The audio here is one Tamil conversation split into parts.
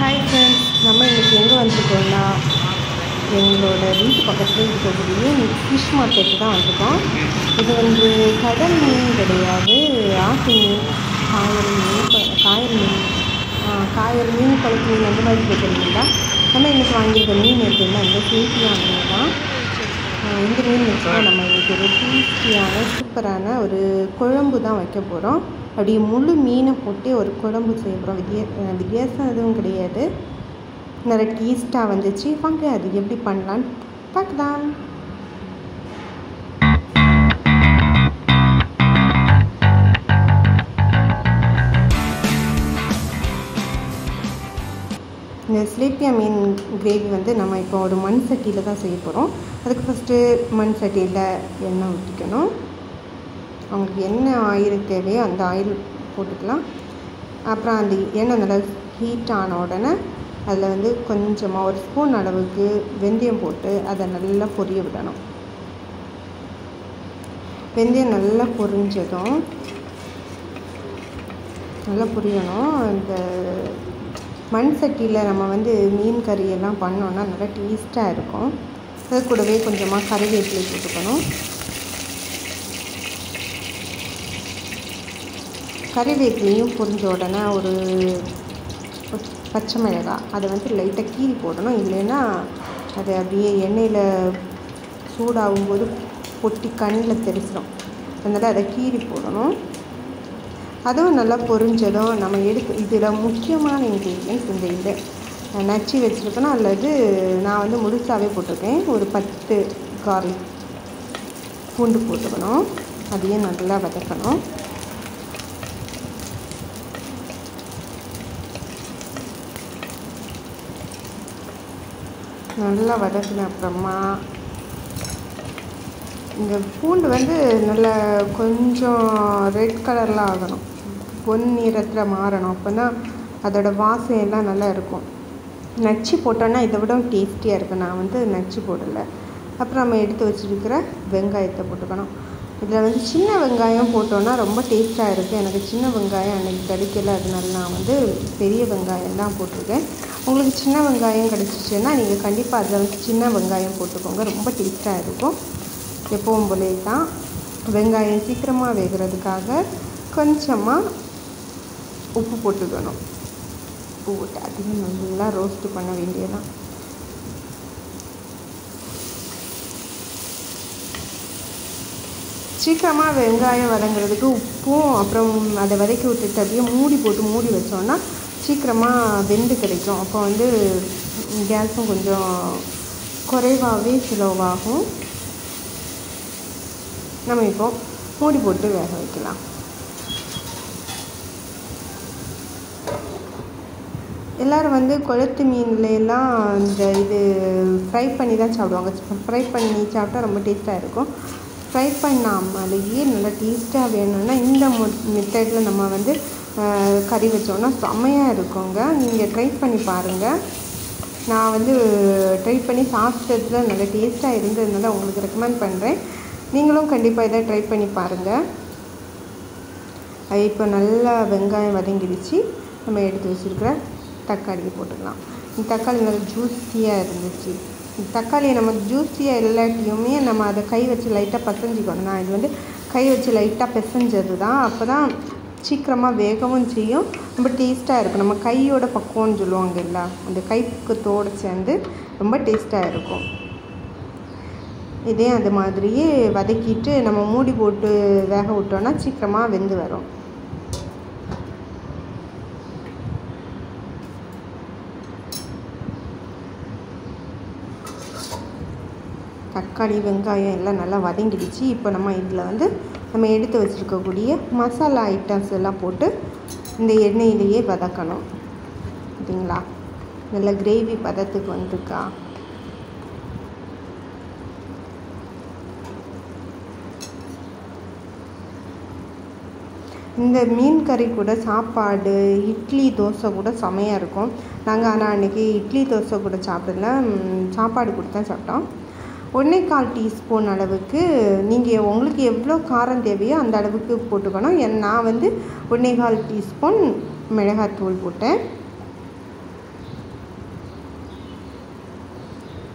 ஹாய் ஃப்ரெண்ட்ஸ் நம்ம இன்றைக்கி எங்கே வந்திருக்கோம்னா எங்களோட வீட்டு பக்கத்தில் இருக்கக்கூடிய ஃபிஷ் மார்க்கெட்டு தான் வந்திருக்கோம் இது வந்து கடல் மீன் கிடையாது ஆட்டு மீன் காயல் மீன் ப- காயல் மீன் ஆ, காயல் மீன் குளத்து மீன் அந்த மாதிரி கேட்குறீங்களா நம்ம இன்றைக்கி வாங்கியிருக்க மீன் எப்படின்னா இந்த சேஃபியா மீன் தான் ஆ, இந்த மீன் வச்சு தான் நம்ம இன்றைக்கி ஒரு டேஸ்டியான சூப்பரான ஒரு குழம்பு தான் வைக்க போகிறோம் அப்படியே முழு மீனை போட்டு ஒரு குழம்பு செய்ய போகிறோம் வித்தியா ஆ, வித்தியாசம் எதுவும் கிடையாது நல்ல டேஸ்ட்டாக வந்துச்சு வாங்க அது எப்படி பண்ணலான்னு பார்க்கலாம் இந்த சிலேப்பியா மீன் கிரேவி வந்து நம்ம இப்போ ஒரு மண் சட்டியில் தான் செய்ய போகிறோம் அதுக்கு ஃபஸ்ட்டு மண் சட்டியில் எண்ணெய் ஊற்றிக்கணும் அவங்களுக்கு என்ன ஆயில் தேவையோ அந்த ஆயில் போட்டுக்கலாம் அப்புறம் அந்த எண்ணெய் நல்லா ஹீட் ஆன உடனே அதில் வந்து கொஞ்சமாக ஒரு ஸ்பூன் அளவுக்கு வெந்தயம் போட்டு அதை நல்லா பொரிய விடணும் வெந்தயம் நல்லா பொரிஞ்சதும் நல்லா புரியணும் அந்த மண் சட்டியில் நம்ம வந்து மீன் கறி எல்லாம் பண்ணோன்னா நல்லா டேஸ்ட்டாக இருக்கும் அது கூடவே கொஞ்சமாக கறிவேப்பிலை போட்டுக்கணும் கறிவேப்பிலையும் பொரிஞ்ச உடனே ஒரு ப- பச்சை மிளகாய் அதை வந்து லைட்டாக கீறி போடணும் இல்லைன்னா அது அப்படியே எண்ணெயில் சூடாகும் போது பொட்டி கண்ணில் தெரிச்சிடும் அதனால் அதை கீறி போடணும் அதுவும் நல்லா பொரிஞ்சதும் நம்ம எடுத்து இதில் முக்கியமான இன்க்ரீடியன்ஸ் இந்த இது நச்சு வச்சுருக்கணும் அல்லது நான் வந்து முழுசாகவே போட்டிருக்கேன் ஒரு பத்து கார்லிக் பூண்டு போட்டுக்கணும் அதையும் நல்லா வதக்கணும் நல்லா வதக்கின அப்புறமா இந்த பூண்டு வந்து நல்லா கொஞ்சம் ரெட் கலரில் ஆகணும் பொன் நிறத்தில் மாறணும் அப்போ தான் அதோட வாசம் எல்லாம் நல்லா இருக்கும் நச்சு போட்டோன்னா இதை விட டேஸ்டியாக இருக்கும் நான் வந்து நச்சு போடலை அப்புறம் நம்ம எடுத்து வச்சுருக்கிற வெங்காயத்தை போட்டுக்கணும் இதில் வந்து சின்ன வெங்காயம் போட்டோன்னா ரொம்ப டேஸ்ட்டாக இருக்குது எனக்கு சின்ன வெங்காயம் அன்றைக்கி கிடைக்கல அதனால நான் வந்து பெரிய வெங்காயம் தான் போட்டிருக்கேன் உங்களுக்கு சின்ன வெங்காயம் கிடச்சிச்சின்னா நீங்கள் கண்டிப்பாக அதில் வந்து சின்ன வெங்காயம் போட்டுக்கோங்க ரொம்ப டேஸ்ட்டாக இருக்கும் எப்பவும் போலே தான் வெங்காயம் சீக்கிரமாக வேகிறதுக்காக கொஞ்சமாக உப்பு போட்டுக்கணும் உப்பு போட்டு அதையும் நல்லா ரோஸ்ட்டு பண்ண வேண்டியதான் சீக்கிரமாக வெங்காயம் வதங்குறதுக்கு உப்பும் அப்புறம் அதை வதக்கி விட்டுட்டு அப்படியே மூடி போட்டு மூடி வச்சோன்னா சீக்கிரமாக வெந்து கிடைக்கும் அப்போ வந்து கேஸும் கொஞ்சம் குறைவாகவே ஸ்லோவாகும் நம்ம இப்போ மூடி போட்டு வேக வைக்கலாம் எல்லோரும் வந்து கொளத்து மீன்ல எல்லாம் இந்த இது ஃப்ரை பண்ணி தான் சாப்பிடுவாங்க ஃப்ரை பண்ணி சாப்பிட்டா ரொம்ப டேஸ்ட்டாக இருக்கும் ஃப்ரை பண்ணாமலேயே நல்லா டேஸ்ட்டாக வேணும்னா இந்த மெத்தடில் நம்ம வந்து ஆஹ், கறி வச்சோன்னா செம்மையாக இருக்குங்க நீங்கள் ட்ரை பண்ணி பாருங்கள் நான் வந்து ட்ரை பண்ணி சாப்பிட்டதுல நல்ல டேஸ்ட்டாக இருந்ததுனால உங்களுக்கு ரெக்கமெண்ட் பண்ணுறேன் நீங்களும் கண்டிப்பாக இதை ட்ரை பண்ணி பாருங்கள் அது இப்போ நல்லா வெங்காயம் வதங்கிடுச்சு நம்ம எடுத்து வச்சுருக்கிற தக்காளி போட்டுக்கலாம் இந்த தக்காளி நல்லா ஜூஸியாக இருந்துச்சு இந்த தக்காளியை நம்ம ஜூஸியாக இல்லாட்டியுமே நம்ம அதை கை வச்சு லைட்டாக பசஞ்சிக்கணும் நான் இது வந்து கை வச்சு லைட்டாக பிசைஞ்சது தான் அப்போ தான் சீக்கிரமாக வேகவும் செய்யும் ரொம்ப டேஸ்ட்டாக இருக்கும் நம்ம கையோட பக்குவம்னு சொல்லுவாங்க இல்ல அந்த கைப்பக்குவத்தோடு சேர்ந்து ரொம்ப டேஸ்ட்டாக இருக்கும் இதே அது மாதிரியே வதக்கிட்டு நம்ம மூடி போட்டு வேக விட்டோன்னா சீக்கிரமாக வெந்து வரும் தக்காளி வெங்காயம் எல்லாம் நல்லா வதங்கிடுச்சு இப்போ நம்ம இதில் வந்து நம்ம எடுத்து வச்சுருக்கக்கூடிய மசாலா ஐட்டம்ஸ் எல்லாம் போட்டு இந்த எண்ணெயிலேயே வதக்கணும் பார்த்தீங்களா நல்ல கிரேவி பதத்துக்கு வந்திருக்கா இந்த மீன் கறி கூட சாப்பாடு இட்லி தோசை கூட செமையாக இருக்கும் நாங்கள் ஆனால் அன்றைக்கி இட்லி தோசை கூட சாப்பிடல ம், சாப்பாடு கூட தான் சாப்பிட்டோம் ஒன்றே கால் டீஸ்பூன் அளவுக்கு நீங்கள் உங்களுக்கு எவ்வளோ காரம் தேவையோ அந்த அளவுக்கு போட்டுக்கணும் என் நான் வந்து ஒன்றே கால் டீஸ்பூன் மிளகாத்தூள் போட்டேன்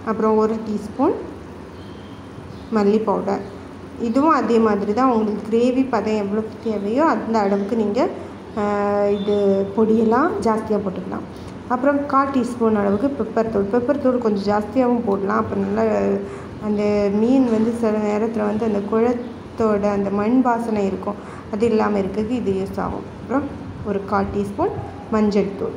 அப்புறம் ஒரு டீஸ்பூன் மல்லி பவுடர் இதுவும் அதே மாதிரி தான் உங்களுக்கு கிரேவி பதம் எவ்வளோ தேவையோ அந்த அளவுக்கு நீங்கள் இது பொடியெல்லாம் ஜாஸ்தியாக போட்டுக்கலாம் அப்புறம் கால் டீஸ்பூன் அளவுக்கு பெப்பர் தூள் பெப்பர் தூள் கொஞ்சம் ஜாஸ்தியாகவும் போடலாம் அப்போ நல்லா அந்த மீன் வந்து சில நேரத்தில் வந்து அந்த குழத்தோட அந்த மண் வாசனை இருக்கும் அது இல்லாமல் இருக்கிறதுக்கு இது யூஸ் ஆகும் அப்புறம் ஒரு கால் டீஸ்பூன் மஞ்சள் தூள்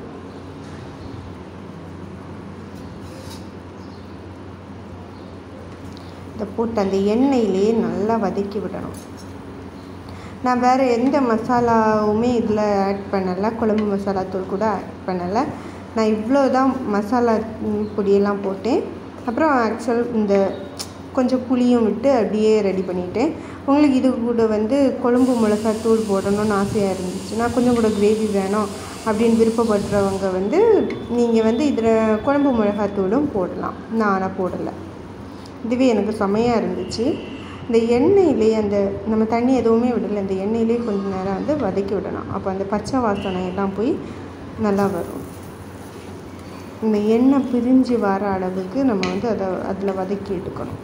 இதை போட்டு அந்த எண்ணெயிலே நல்லா வதக்கி விடணும் நான் வேறு எந்த மசாலாவுமே இதில் ஆட் பண்ணலை குழம்பு மசாலா தூள் கூட ஆட் பண்ணலை நான் இவ்வளோ தான் மசாலா பொடியெல்லாம் போட்டேன் அப்புறம் ஆக்சுவல் இந்த கொஞ்சம் புளியும் விட்டு அப்படியே ரெடி பண்ணிவிட்டேன் உங்களுக்கு இது கூட வந்து குழம்பு மிளகாய் தூள் போடணும்னு ஆசையாக இருந்துச்சுன்னா கொஞ்சம் கூட கிரேவி வேணும் அப்படின்னு விருப்பப்படுறவங்க வந்து நீங்கள் வந்து இதில் குழம்பு மிளகாய் தூளும் போடலாம் நான் ஆனால் போடலை இதுவே எனக்கு செமையாக இருந்துச்சு இந்த எண்ணெயிலே அந்த நம்ம தண்ணி எதுவுமே விடலை இந்த எண்ணெயிலே கொஞ்சம் நேரம் வந்து வதக்கி விடலாம் அப்போ அந்த பச்சை வாசனை எல்லாம் போய் நல்லா வரும் இந்த எண்ணெய் பிரிஞ்சு வர அளவுக்கு நம்ம வந்து அதை அதில் வதக்கி எடுக்கணும்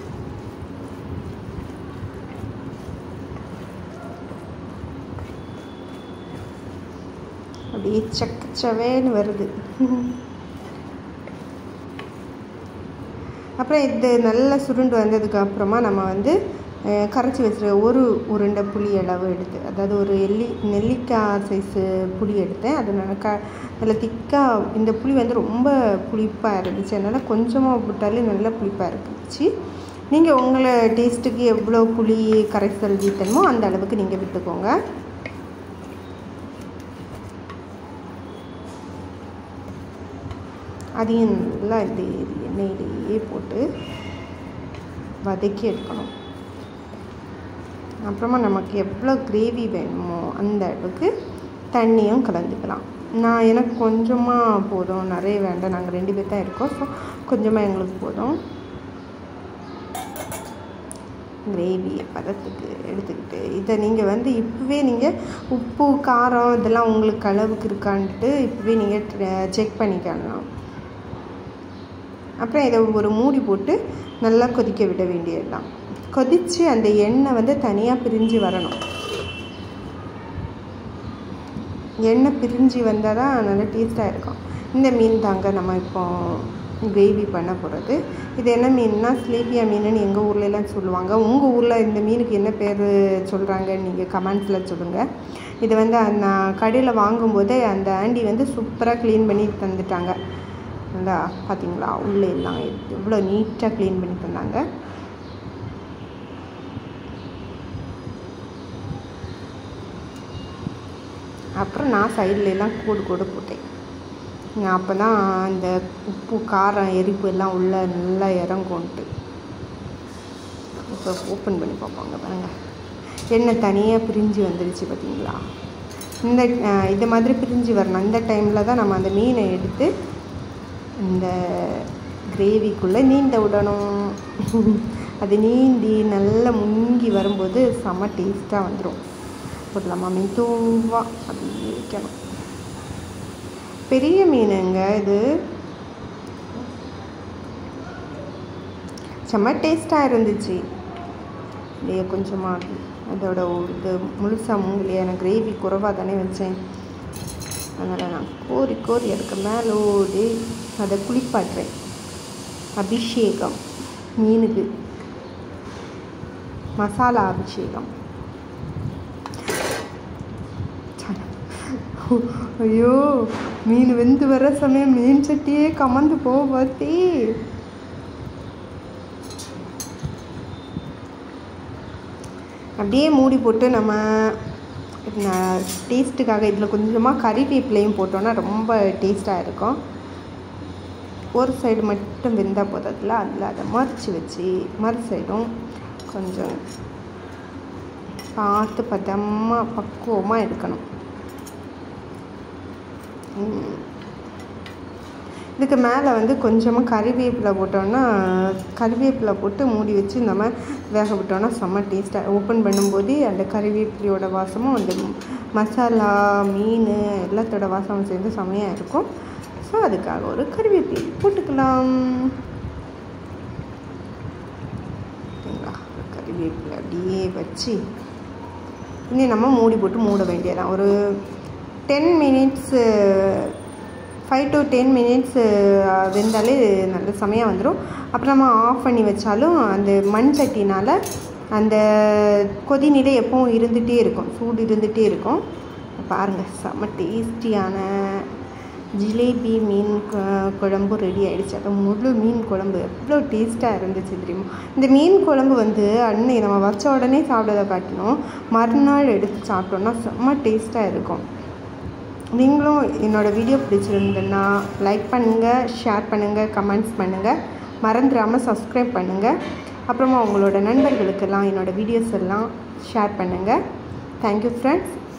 அப்படியே சக்கச்சவேன்னு வருது அப்புறம் இது நல்லா சுருண்டு வந்ததுக்கு அப்புறமா நம்ம வந்து கரைச்சி வச்சுருக்க ஒரு உருண்டை புளி அளவு எடுத்து அதாவது ஒரு எள்ளி நெல்லிக்காய் சைஸு புளி எடுத்தேன் அது நான் க அதில் திக்காக இந்த புளி வந்து ரொம்ப புளிப்பாக இருந்துச்சு அதனால் கொஞ்சமாக விட்டாலே நல்லா புளிப்பாக இருந்துச்சு நீங்கள் உங்களை டேஸ்ட்டுக்கு எவ்வளோ புளி கரைசல் வீட்டணுமோ அந்த அளவுக்கு நீங்கள் விட்டுக்கோங்க அதையும் நல்லா இந்த எண்ணெயிலேயே போட்டு வதக்கி எடுக்கணும் அப்புறமா நமக்கு எவ்வளோ கிரேவி வேணுமோ அந்த அளவுக்கு தண்ணியும் கலந்துக்கலாம் நான் எனக்கு கொஞ்சமாக போதும் நிறைய வேண்டாம் நாங்கள் ரெண்டு பேர் தான் இருக்கோம் ஸோ கொஞ்சமாக எங்களுக்கு போதும் கிரேவி பதத்துக்கு எடுத்துக்கிட்டு இதை நீங்கள் வந்து இப்போவே நீங்கள் உப்பு காரம் இதெல்லாம் உங்களுக்கு அளவுக்கு இருக்கான்ட்டு இப்போவே நீங்கள் செக் பண்ணிக்கலாம் அப்புறம் இதை ஒரு மூடி போட்டு நல்லா கொதிக்க விட வேண்டியதுதான் கொதித்து அந்த எண்ணெய் வந்து தனியாக பிரிஞ்சு வரணும் எண்ணெய் பிரிஞ்சு வந்தால் தான் நல்லா டேஸ்ட்டாக இருக்கும் இந்த மீன் தாங்க நம்ம இப்போ கிரேவி பண்ண போகிறது இது என்ன மீன்னா ஸ்லேபியா மீனுன்னு எங்கள் ஊர்லலாம் சொல்லுவாங்க உங்கள் ஊரில் இந்த மீனுக்கு என்ன பேர் சொல்கிறாங்கன்னு நீங்கள் கமெண்ட்ஸில் சொல்லுங்கள் இது வந்து நான் கடையில் வாங்கும்போதே அந்த ஆண்டி வந்து சூப்பராக க்ளீன் பண்ணி தந்துட்டாங்க நல்லா பார்த்தீங்களா உள்ளே எல்லாம் எவ்வளோ நீட்டாக க்ளீன் பண்ணி தந்தாங்க அப்புறம் நான் சைட்லலாம் கூடு கூடு போட்டேன் அப்போ தான் அந்த உப்பு காரம் எரிப்பு எல்லாம் உள்ளே நல்லா இறங்கும்ன்ட்டு இப்போ ஓப்பன் பண்ணி பார்ப்பாங்க பாருங்க எண்ணெய் தனியாக பிரிஞ்சு வந்துடுச்சு பார்த்தீங்களா இந்த இது மாதிரி பிரிஞ்சு வரணும் இந்த டைமில் தான் நம்ம அந்த மீனை எடுத்து இந்த கிரேவிக்குள்ளே நீந்த விடணும் அது நீந்தி நல்லா முங்கி வரும்போது செம்ம டேஸ்ட்டாக வந்துடும் போடலாமா மெதுவாக அப்படியே வைக்கணும் பெரிய மீனுங்க இது செம்ம டேஸ்ட்டாக இருந்துச்சு இல்லையா கொஞ்சமாக அதோட இது முழுசாக மூங்கலையே எனக்கு கிரேவி குறைவாக தானே வச்சேன் அதனால் நான் கோரி கோரி அதுக்கு மேலோடு அதை குளிப்பாட்டுறேன் அபிஷேகம் மீனுக்கு மசாலா அபிஷேகம் ஐயோ மீன் வெந்து வர சமயம் மீன் சட்டியே கமந்து போவாத்தே அப்படியே மூடி போட்டு நம்ம டேஸ்ட்டுக்காக இதில் கொஞ்சமாக கறிவேப்பிலையும் போட்டோன்னா ரொம்ப டேஸ்ட்டாக இருக்கும் ஒரு சைடு மட்டும் வெந்தால் போதத்தில் அதில் அதை மறித்து வச்சு மறு சைடும் கொஞ்சம் பார்த்து பதமாக பக்குவமாக எடுக்கணும் இதுக்கு மேலே வந்து கொஞ்சமாக கறிவேப்பிலை போட்டோன்னா கறிவேப்பிலை போட்டு மூடி வச்சு நம்ம வேக விட்டோன்னா செம்ம டேஸ்ட்டாக ஓப்பன் பண்ணும்போது அந்த கறிவேப்பிலையோட வாசமும் அந்த மசாலா மீன் எல்லாத்தோட வாசமும் சேர்ந்து செம்மையாக இருக்கும் ஸோ அதுக்காக ஒரு கறிவேப்பிலை போட்டுக்கலாம் கருவேப்பிலை அப்படியே வச்சு இனி நம்ம மூடி போட்டு மூட வேண்டியதான் ஒரு ten minutes five to ten minutes வெந்தாலே நல்ல செமையாக வந்துடும் அப்புறம் நம்ம ஆஃப் பண்ணி வச்சாலும் அந்த மண் சட்டினால் அந்த கொதிநிலை எப்பவும் இருந்துகிட்டே இருக்கும் சூடு இருந்துகிட்டே இருக்கும் பாருங்கள் செம்ம டேஸ்டியான ஜிலேபி மீன் குழம்பு ரெடி ஆகிடுச்சு அது முழு மீன் குழம்பு எவ்வளோ டேஸ்ட்டாக இருந்துச்சு தெரியுமா இந்த மீன் குழம்பு வந்து அன்னை நம்ம வச்ச உடனே சாப்பிட்டதை காட்டினோம் மறுநாள் எடுத்து சாப்பிட்டோன்னா செம்ம டேஸ்ட்டாக இருக்கும் நீங்களும் என்னோடய வீடியோ பிடிச்சிருந்ததுன்னா லைக் பண்ணுங்கள் ஷேர் பண்ணுங்கள் கமெண்ட்ஸ் பண்ணுங்கள் மறந்துடாமல் சப்ஸ்கிரைப் பண்ணுங்கள் அப்புறமா உங்களோட நண்பர்களுக்கெல்லாம் என்னோடய வீடியோஸ் எல்லாம் ஷேர் பண்ணுங்கள் தேங்க்யூ ஃப்ரெண்ட்ஸ்